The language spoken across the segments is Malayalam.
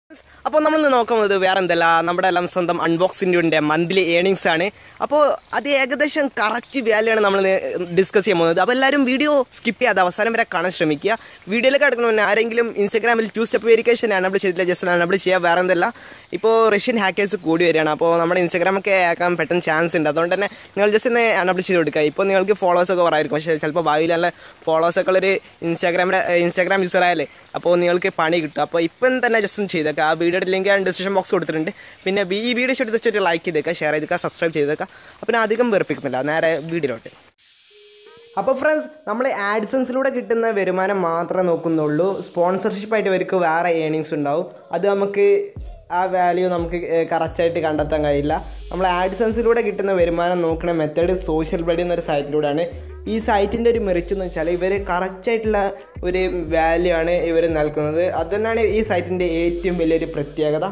അപ്പോൾ നമ്മൾ ഇന്ന് നോക്കുന്നത് വേറെ എന്തല്ല നമ്മുടെ എല്ലാം സ്വന്തം അൺബോക്സിൻ്റെ മന്ത്ലി ഏണിങ്സ് ആണ് അപ്പോൾ അത് ഏകദേശം കറക്റ്റ് വാല്യാണ് നമ്മൾ ഡിസ്കസ് ചെയ്യാൻ പോകുന്നത് അപ്പോൾ എല്ലാവരും വീഡിയോ സ്കിപ്പ് ചെയ്യാതെ അവസാനം വരെ കാണാൻ ശ്രമിക്കുക വീഡിയോയിലേക്ക് കിടക്കുന്ന മുന്നേ ആരെങ്കിലും ഇൻസ്റ്റാഗ്രാമിൽ ടു സ്റ്റെപ്പ് വെരിഫിക്കേഷൻ അണബിൾ ചെയ്തില്ല ജസ്റ്റ് അണബിൾ ചെയ്യുക വേറെ എന്തല്ല ഇപ്പോൾ റഷ്യൻ ഹാക്കേഴ്സ് കൂടി വരികയാണ് അപ്പോൾ നമ്മുടെ ഇൻസ്റ്റാഗ്രാമൊക്കെ ആക്കാൻ പെട്ടെന്ന് ചാൻസ് ഉണ്ട് അതുകൊണ്ട് തന്നെ നിങ്ങൾ ജസ്റ്റ് ഒന്ന് അണബിൾ ചെയ്ത് കൊടുക്കുക ഇപ്പോൾ നിങ്ങൾക്ക് ഫോളോവേഴ്സ് ഒക്കെ കുറവായിരിക്കും പക്ഷേ ചിലപ്പോൾ ഭാവിയിൽ നല്ല ഫോളോവേഴ്സ് ഒക്കെ ഉള്ളൊരു ഇൻസ്റ്റാഗ്രാമിൻ്റെ ഇൻസ്റ്റാഗ്രാം യൂസർ ആയാലേ അപ്പോൾ നിങ്ങൾക്ക് പണി കിട്ടും അപ്പോൾ ഇപ്പം തന്നെ ജസ്റ്റ് ഒന്ന് ചെയ്തേക്കുക ആ വീഡിയോയുടെ ലിങ്ക് ഞാൻ ഡിസ്ക്രിപ്ഷൻ ബോക്സ് കൊടുത്തിട്ടുണ്ട് പിന്നെ ഈ വീഡിയോ ഇഷ്ടം വെച്ചിട്ട് ലൈക്ക് ചെയ്തേക്കുക ഷെയർ ചെയ്തേക്കുക സബ്സ്ക്രൈബ് ചെയ്തേക്കുക അപ്പോൾ പിന്നെ അധികം വെറുപ്പിക്കുന്നില്ല നേരെ വീഡിയോയിലോട്ട് അപ്പോൾ ഫ്രണ്ട്സ് നമ്മൾ ആഡ്സൻസിലൂടെ കിട്ടുന്ന വരുമാനം മാത്രമേ നോക്കുന്നുള്ളൂ സ്പോൺസർഷിപ്പ് ആയിട്ട് ഇവർക്ക് വേറെ ഏണിങ്സ് ഉണ്ടാവും അത് നമുക്ക് ആ വാല്യൂ നമുക്ക് കറക്റ്റായിട്ട് കണ്ടെത്താൻ കഴിയില്ല നമ്മൾ ആഡ്സൻസിലൂടെ കിട്ടുന്ന വരുമാനം നോക്കുന്ന മെത്തേഡ് സോഷ്യൽ ബഡി എന്നൊരു സൈറ്റിലൂടെയാണ് ഈ സൈറ്റിൻ്റെ ഒരു മെറിറ്റ് എന്ന് വെച്ചാൽ ഇവർ കറക്റ്റായിട്ടുള്ള ഒരു വാല്യൂ ആണ് ഇവർ നൽകുന്നത് അതുതന്നെയാണ് ഈ സൈറ്റിൻ്റെ ഏറ്റവും വലിയൊരു പ്രത്യേകത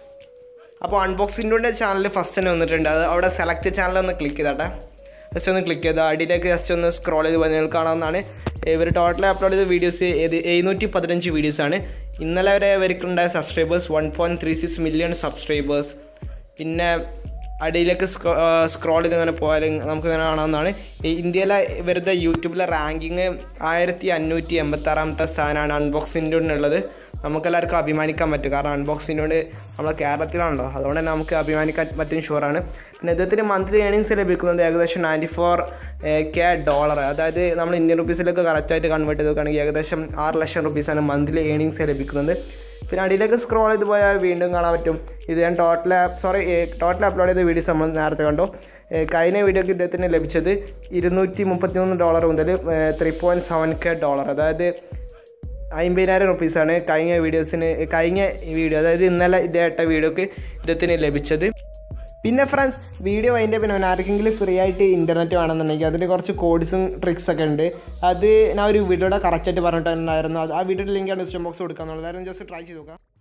അപ്പോൾ അൺബോക്സിൻ്റെ ചാനൽ ഫസ്റ്റ് തന്നെ വന്നിട്ടുണ്ട് അത് അവിടെ സെലക്ട് ചാനൽ ഒന്ന് ക്ലിക്ക് ചെയ്താട്ടെ ജസ്റ്റ് ഒന്ന് ക്ലിക്ക് ചെയ്താൽ അടിയിലേക്ക് ജസ്റ്റ് ഒന്ന് സ്ക്രോൾ ചെയ്ത് പോയി നിങ്ങൾക്ക് കാണാവുന്നതാണ് ഇവർ ടോട്ടൽ അപ്ലോഡ് ചെയ്ത വീഡിയോസ് ഏത് എഴുന്നൂറ്റി പതിനഞ്ച് വീഡിയോസാണ് ഇന്നലെ വരെ ഇവർക്കുണ്ടായ subscribers one point three six million subscribers പിന്നെ അടിയിലേക്ക് സ്ക്രോൾ ചെയ്ത് ഇങ്ങനെ പോയാൽ നമുക്ക് ഇങ്ങനെ കാണാവുന്നതാണ് ഈ ഇന്ത്യയിലെ ഇവരുടെ യൂട്യൂബിലെ റാങ്കിങ് ആയിരത്തി അഞ്ഞൂറ്റി എൺപത്താറാമത്തെ സ്ഥാനമാണ് അൺബോക്സിൻ്റെ ഉള്ളത് നമുക്കെല്ലാവർക്കും അഭിമാനിക്കാൻ പറ്റും കാരണം അൺബോക്സിനോട് നമ്മൾ കേരളത്തിലാണല്ലോ അതുകൊണ്ട് തന്നെ നമുക്ക് അഭിമാനിക്കാൻ പറ്റും ഷുവറാണ് പിന്നെ ഇദ്ദേഹത്തിന് മന്ത്ലി ഏണിങ്സ് ലഭിക്കുന്നത് ഏകദേശം നയൻറ്റി ഫോർ കെ ഡോളർ അതായത് നമ്മൾ ഇന്ത്യൻ റുപ്പീസിലേക്ക് കറക്റ്റായിട്ട് കൺവേർട്ട് ചെയ്ത് നോക്കുകയാണെങ്കിൽ ഏകദേശം ആറ് ലക്ഷം റുപ്പീസാണ് മന്ത്ലി ഏണിങ്സ് ലഭിക്കുന്നത് പിന്നെ അടിയിലേക്ക് സ്ക്രോൾ ചെയ്ത് പോയാൽ വീണ്ടും കാണാൻ പറ്റും ഇത് ഞാൻ ടോട്ടൽ സോറി ടോട്ടൽ അപ്ലോഡ് ചെയ്ത വീഡിയോസ് നമ്മൾ നേരത്തെ കണ്ടു കഴിഞ്ഞ വീഡിയോക്ക് ഇദ്ദേഹത്തിന് ലഭിച്ചത് ഇരുന്നൂറ്റി മുപ്പത്തി മൂന്ന് ഡോളർ മുതൽ three point seven K dollar അതായത് അമ്പതിനായിരം റുപ്പീസാണ് കഴിഞ്ഞ വീഡിയോസിന് കഴിഞ്ഞ വീഡിയോ അതായത് ഇന്നലെ ഇദ്ദേഹത്തെ വീഡിയോക്ക് ഇദ്ദേഹത്തിന് ലഭിച്ചത് പിന്നെ ഫ്രണ്ട്സ് വീഡിയോ അതിൻ്റെ പിന്നെ ആർക്കെങ്കിലും ഫ്രീ ആയിട്ട് ഇൻ്റർനെറ്റ് വേണമെന്നുണ്ടെങ്കിൽ അതിന് കുറച്ച് കോഡ്സും ട്രിക്സ് ഒക്കെ ഉണ്ട് അത് ഞാൻ ഒരു വീഡിയോയുടെ കറക്റ്റായിട്ട് പറഞ്ഞിട്ടുണ്ടായിരുന്നു അത് ആ വീഡിയോയുടെ ലിങ്ക് ഡിസ്ക്രിപ്ഷൻ ബോക്സ് കൊടുക്കാന്നുള്ളത് ജസ്റ്റ് ട്രൈ ചെയ്ത് നോക്കാം